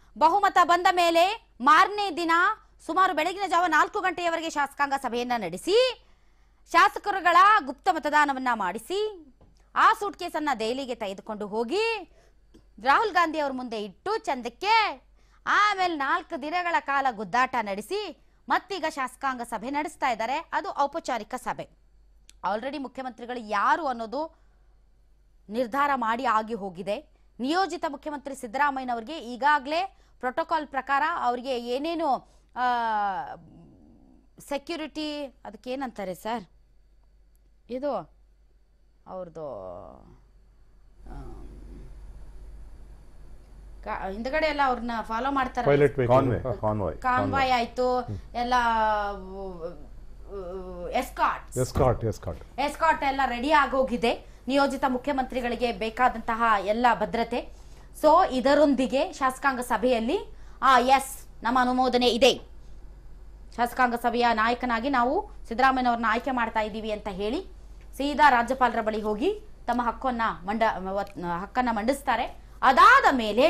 ಬಹುಮತ ಬಂದ ಮೇಲೆ ಮಾರನೇ ದಿನ ಸುಮಾರು ಬೆಳಗಿನ ಜಾವ ನಾಲ್ಕು ಗಂಟೆಯವರೆಗೆ ಶಾಸಕಾಂಗ ಸಭೆಯನ್ನ ನಡೆಸಿ ಶಾಸಕರುಗಳ ಗುಪ್ತ ಮತದಾನವನ್ನ ಮಾಡಿಸಿ ಆ ಸೂಟ್ ಕೇಸನ್ನ ದೆಹಲಿಗೆ ತೆಗೆದುಕೊಂಡು ಹೋಗಿ ರಾಹುಲ್ ಗಾಂಧಿ ಅವ್ರ ಮುಂದೆ ಇಟ್ಟು ಚಂದಕ್ಕೆ ಆಮೇಲೆ ನಾಲ್ಕು ದಿನಗಳ ಕಾಲ ಗುದ್ದಾಟ ನಡೆಸಿ ಮತ್ತೀಗ ಶಾಸಕಾಂಗ ಸಭೆ ನಡೆಸ್ತಾ ಇದ್ದಾರೆ ಅದು ಔಪಚಾರಿಕ ಸಭೆ ಆಲ್ರೆಡಿ ಮುಖ್ಯಮಂತ್ರಿಗಳು ಯಾರು ಅನ್ನೋದು ನಿರ್ಧಾರ ಮಾಡಿ ಆಗಿ ಹೋಗಿದೆ ನಿಯೋಜಿತ ಮುಖ್ಯಮಂತ್ರಿ ಸಿದ್ದರಾಮಯ್ಯನವರಿಗೆ ಈಗಾಗಲೇ ಪ್ರೋಟೋಕಾಲ್ ಪ್ರಕಾರ ಅವರಿಗೆ ಏನೇನು ಸೆಕ್ಯೂರಿಟಿ ಅದಕ್ಕೆ ಏನಂತಾರೆ ಸರ್ ಇದು ಅವ್ರದ್ದು ಹಿಂದ್ಗಡೆ ಎಲ್ಲ ಅವ್ರನ್ನ ಫಾಲೋ ಮಾಡ್ತಾರೆ ಪೈಲಟ್ ಕಾನ್ವೆ ಕಾನ್ವಾಯ್ ಕಾನ್ವಾಯ್ ಆಯ್ತು ಎಲ್ಲ ಎಸ್ಕಾಟ್ ಎಸ್ಕಾಟ್ ಎಸ್ಕಾಟ್ ಎಸ್ಕಾಟ್ ಎಲ್ಲ ರೆಡಿ ಆಗೋಗಿದೆ ನಿಯೋಜಿತ ಮುಖ್ಯಮಂತ್ರಿಗಳಿಗೆ ಬೇಕಾದಂತಹ ಎಲ್ಲ ಭದ್ರತೆ ಸೊ ಇದರೊಂದಿಗೆ ಶಾಸಕಾಂಗ ಸಭೆಯಲ್ಲಿ ಆ ಎಸ್ ನಮ್ಮ ಅನುಮೋದನೆ ಇದೆ ಶಾಸಕಾಂಗ ಸಭೆಯ ನಾಯಕನಾಗಿ ನಾವು ಸಿದ್ದರಾಮಯ್ಯನವ್ರನ್ನ ಆಯ್ಕೆ ಮಾಡ್ತಾ ಇದ್ದೀವಿ ಅಂತ ಹೇಳಿ ಸೀದಾ ರಾಜ್ಯಪಾಲರ ಬಳಿ ಹೋಗಿ ತಮ್ಮ ಹಕ್ಕನ್ನ ಮಂಡ ವತ್- ಹಕ್ಕನ್ನ ಮಂಡಿಸ್ತಾರೆ ಅದಾದ ಮೇಲೆ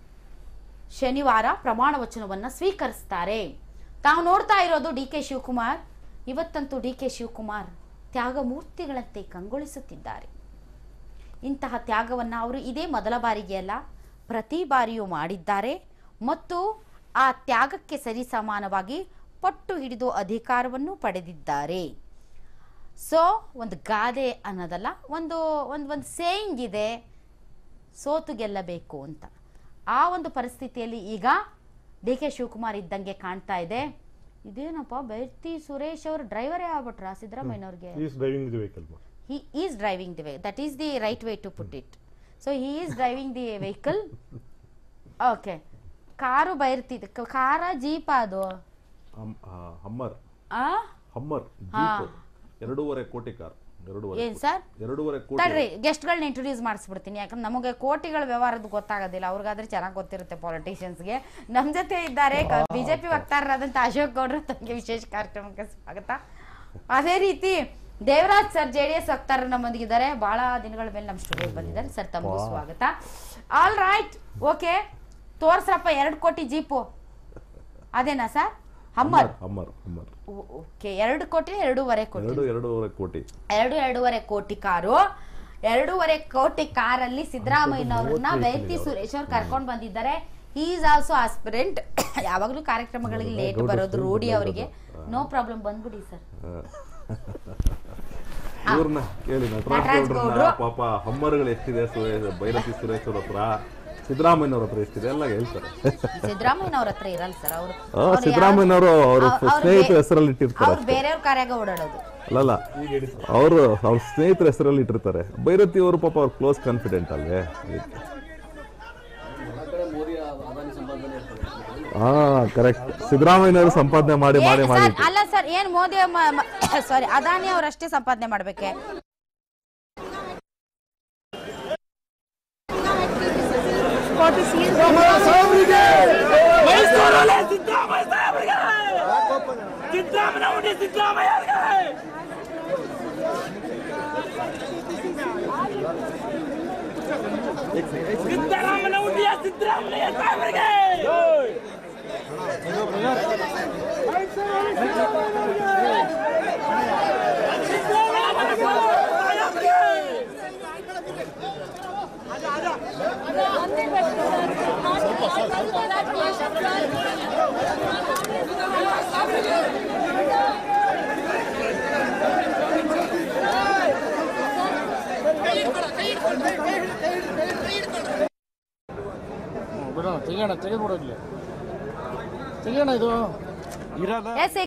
ಶನಿವಾರ ಪ್ರಮಾಣ ವಚನವನ್ನ ಸ್ವೀಕರಿಸ್ತಾರೆ ತಾವು ನೋಡ್ತಾ ಇರೋದು ಡಿ ಕೆ ಶಿವಕುಮಾರ್ ಇವತ್ತಂತೂ ಡಿ ಕೆ ಶಿವಕುಮಾರ್ ತ್ಯಾಗಮೂರ್ತಿಗಳಂತೆ ಕಂಗೊಳಿಸುತ್ತಿದ್ದಾರೆ ಇಂತಹ ತ್ಯಾಗವನ್ನು ಅವರು ಇದೇ ಮೊದಲ ಬಾರಿಗೆ ಅಲ್ಲ ಪ್ರತಿ ಬಾರಿಯೂ ಮಾಡಿದ್ದಾರೆ ಮತ್ತು ಆ ತ್ಯಾಗಕ್ಕೆ ಸರಿಸಮಾನವಾಗಿ ಪಟ್ಟು ಹಿಡಿದು ಅಧಿಕಾರವನ್ನು ಪಡೆದಿದ್ದಾರೆ ಸೊ ಒಂದು ಗಾದೆ ಅನ್ನೋದಲ್ಲ ಒಂದು ಒಂದು ಒಂದು ಸೇಯಿಂಗ್ ಇದೆ ಸೋತು ಗೆಲ್ಲಬೇಕು ಅಂತ ಆ ಒಂದು ಪರಿಸ್ಥಿತಿಯಲ್ಲಿ ಈಗ ಡಿ ಕೆ ಶಿವಕುಮಾರ್ ಇದ್ದಂಗೆ ಕಾಣ್ತಾ ಇದೆ ಇದೇನಪ್ಪ ಬೈರ್ತಿ ಸುರೇಶ್ ಅವರು ಡ್ರೈವರೇ ಆಗ್ಬಿಟ್ರ ಸಿದ್ದರಾಮಯ್ಯನವ್ರಿಗೆ is driving the vehicle he is driving the way that is the right way to put it so he is driving the vehicle okay car ಬೈರ್ತಿದೆ ಕಾರ ಜೀಪ್ ಅದು ಹಮ್ಮರ್ ಆ ಹಮ್ಮರ್ ಹಾ. ಜೀಪ್ ಎರಡೂವರೆ ಕೋಟಿ ಕಾರ್ ಎರಡೂವರೆ ಏನ್ ಕೋಟಿ. ಸರ್ ಎರಡೂವರೆ ಕೋಟಿ ತಡ್ರಿ ಗೆಸ್ಟ್ಗಳನ್ನ ಇಂಟ್ರೊಡ್ಯೂಸ್ ಮಾಡಿಸ್ಬಿಡ್ತೀನಿ ಯಾಕಂದ್ರೆ ನಮಗೆ ಕೋಟಿಗಳ ವ್ಯವಹಾರದ್ದು ಗೊತ್ತಾಗೋದಿಲ್ಲ ಅವ್ರಿಗಾದ್ರೆ ಚೆನ್ನಾಗಿ ಗೊತ್ತಿರುತ್ತೆ ಪಾಲಿಟಿಷಿಯನ್ಸ್ಗೆ ನಮ್ಮ ಜೊತೆ ಇದ್ದಾರೆ ಬಿಜೆಪಿ ವಕ್ತಾರರಾದಂಥ ಅಶೋಕ್ ಗೌಡ್ರು ತಮಗೆ ವಿಶೇಷ ಕಾರ್ಯಕ್ರಮಕ್ಕೆ ಸ್ವಾಗತ ಅದೇ ರೀತಿ Devaraj sir J D S ವಕ್ತಾರರು ನಮ್ಮೊಂದಿಗಿದ್ದಾರೆ ಬಹಳ ದಿನಗಳ ಮೇಲೆ ನಮ್ಮ ಸ್ಟುಡಿಯೋಗೆ ಬಂದಿದ್ದಾರೆ ಸರ್ ತಮಗೂ ಸ್ವಾಗತ ಆಲ್ ರೈಟ್ ಓಕೆ ತೋರ್ಸ್ರಪ್ಪ ಎರಡು ಕೋಟಿ ಜೀಪು ಅದೇನಾ sir Hummer Hummer Hummer okay ಎರಡು ಕೋಟಿ ಎರಡೂವರೆ ಕೋಟಿ ಎರಡು ಎರಡೂವರೆ ಕೋಟಿ ಎರಡು ಎರಡೂವರೆ ಕೋಟಿ ಕಾರು ಎರಡೂವರೆ ಕೋಟಿ ಕಾರಲ್ಲಿ ಸಿದ್ದರಾಮಯ್ಯನವ್ರನ್ನ ವೈತಿ ಸುರೇಶ್ ಅವ್ರು ಕರ್ಕೊಂಡು ಬಂದಿದ್ದಾರೆ ಈಸ್ ಆಲ್ಸೋ ಆಸ್ಪಿರೆಂಟ್ ಯಾವಾಗಲೂ ಕಾರ್ಯಕ್ರಮಗಳಿಗೆ ಲೇಟ್ ಬರೋದು ರೂಢಿ ಅವರಿಗೆ ನೋ ಪ್ರಾಬ್ಲಮ್ ಬಂದ್ಬಿಡಿ ಸರ್ ಇವ್ರನ್ನ ಕೇಳಿ ನಟರಾಜ್ ನಟರಾಜ್ ಗೌಡ್ರನ್ನ ಗೌಡ್ರು. ಪಾಪ ಹಮ್ಮರ್ಗಳು ಎಷ್ಟಿದೆ ಸುರೇಶ್ ಭೈರತಿ ಸುರೇಶ್ ಅವ್ರ ಹತ್ರ ಸಿದ್ದರಾಮಯ್ಯನವ್ರ ಹತ್ರ ಎಷ್ಟಿದೆ ಎಲ್ಲ ಹೇಳ್ತಾರೆ ಸಿದ್ದರಾಮಯ್ಯನವ್ರ ಹತ್ರ ಇರಲ್ಲ ಸರ್ ಅವರು ಆ, ಸಿದ್ದರಾಮಯ್ಯನವರು ಅವ್ರ ಸ್ನೇಹಿತರ ಹೆಸರಲ್ಲಿ ಇಟ್ಟಿರ್ತಾರೆ ಅವ್ರು ಬೇರೆಯವ್ರ ಕಾರ್ಯಾಗ ಓಡಾಡೋದು ಅಲ್ಲಲ್ಲ ಅವರು ಅವ್ರ ಸ್ನೇಹಿತರ ಹೆಸರಲ್ಲಿ ಇಟ್ಟಿರ್ತಾರೆ ಭೈರತಿ ಅವರು ಪಾಪ ಅವ್ರ ಕ್ಲೋಸ್ ಕಾನ್ಫಿಡೆಂಟ್ ಅಲ್ವೇ ಹಾ ಕರೆಕ್ಟ್ ಸಿದ್ದರಾಮಯ್ಯನವರು ಸಂಪಾದನೆ ಮಾಡಿ ಮಾಡಿ ಏನ್ ಮಾಡಿ ಸರ್ ಅಲ್ಲ ಸರ್ ಏನ್ ಮೋದಿ ಸಾರಿ ಅದಾನಿ ಅವರಷ್ಟೇ ಸಂಪಾದನೆ ಮಾಡ್ಬೇಕೆ ಮೈಸೂರಲ್ಲಿ ಸಿದ್ದರಾಮಯ್ಯ ಸಾಹೇಬ್ರಿಗೆ ಸಿದ್ದರಾಮಯ್ಯ ಹುಟ್ಟಿ ಸಿದ್ದರಾಮಯ್ಯ ಅವ್ರಿಗೆ ಸಿದ್ದರಾಮಯ್ಯ ಹುಟ್ಟಿಯ ಸಿದ್ದರಾಮಯ್ಯ ಸಾಹೇಬ್ರಿಗೆ ಸಿದ್ದರಾಮಯ್ಯ ಸಾಹೇಬ್ರಿಗೆ ಬಿಡೋಣ ತೆಗಿಯೋಣ ತೆಗೆದ್ಬಿಡೋಗ್ಲಿ ತೆಗಿಯೋಣ ಇದು ಎಸ್